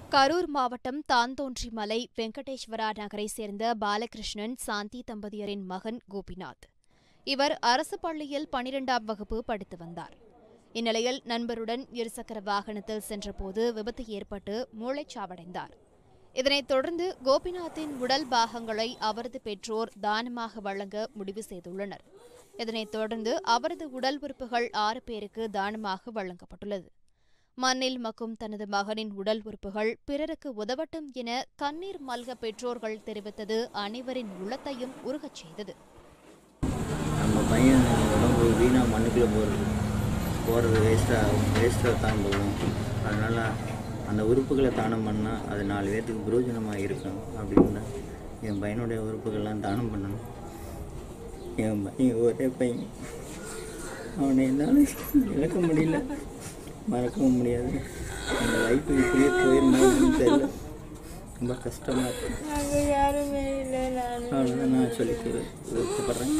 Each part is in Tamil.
கரூர் மாவட்டம் தாந்தோன்றி மலை வெங்கடேஸ்வரா நகரை சேர்ந்த பாலகிருஷ்ணன் சாந்தி தம்பதியரின் மகன் கோபிநாத் இவர் அரசு பள்ளியில் பனிரெண்டாம் வகுப்பு படித்து வந்தார் இந்நிலையில் நண்பருடன் இருசக்கர வாகனத்தில் சென்றபோது விபத்து ஏற்பட்டு மூளைச்சாவடைந்தார் இதனைத் தொடர்ந்து கோபிநாத்தின் உடல் பாகங்களை அவரது பெற்றோர் தானமாக வழங்க முடிவு செய்துள்ளனர் இதனைத் தொடர்ந்து அவரது உடல் உறுப்புகள் ஆறு பேருக்கு தானமாக வழங்கப்பட்டுள்ளது மண்ணில் மக்கும் தனது மகனின் உடல் உறுப்புகள் பிறருக்கு உதவட்டும் என கண்ணீர் மல்க பெற்றோர்கள் தெரிவித்தது அனைவரின் உள்ளத்தையும் உருகச் செய்தது நம்ம பையன் உடம்பு வீணாக மண்ணுக்குள்ளே போகிறது போகிறது வேஸ்ட்டாக வேஸ்ட்டாக தான் போகும் அதனால் அந்த உறுப்புகளை தானம் பண்ணால் அது நாலு பேர்த்துக்கு பிரயோஜனமாக இருக்கும் அப்படின்னு என் பையனுடைய உறுப்புகள்லாம் தானம் பண்ணணும் என் பையன் ஒரே பையன் அவனை என்னால் இழக்க முடியல மறக்கவும் முடியாது அந்த லைஃப் இப்படியே போயிருந்தாலும் தெரியல ரொம்ப கஷ்டமாக இருக்கு நாங்கள் யாருமே இல்லை நான் அவ்வளோதான் நான் சொல்லிக்க விருப்பப்படுறேன்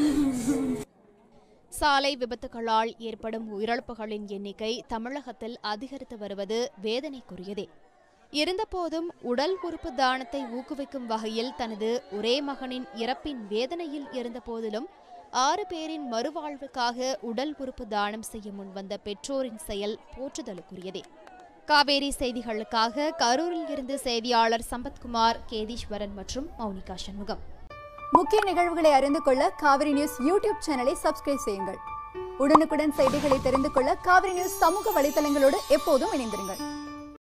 சாலை விபத்துகளால் ஏற்படும் உயிரிழப்புகளின் எண்ணிக்கை தமிழகத்தில் அதிகரித்து வருவது வேதனைக்குரியதே இருந்தபோதும் உடல் உறுப்பு தானத்தை ஊக்குவிக்கும் வகையில் தனது ஒரே மகனின் இறப்பின் வேதனையில் இருந்தபோதிலும் ஆறு பேரின் மறுவாழ்வுக்காக உடல் உறுப்பு தானம் செய்ய முன்வந்த பெற்றோரின் செயல் போற்றுதலுக்குரியதே காவேரி செய்திகளுக்காக கரூரில் இருந்து செய்தியாளர் சம்பத்குமார் கேதீஸ்வரன் மற்றும் மௌனிகா சண்முகம் முக்கிய நிகழ்வுகளை அறிந்து கொள்ள காவிரி நியூஸ் யூடியூப் சேனலை சப்ஸ்கிரைப் செய்யுங்கள் உடனுக்குடன் செய்திகளை தெரிந்து கொள்ள காவிரி நியூஸ் சமூக வலைதளங்களோடு எப்போதும் இணைந்திருங்கள்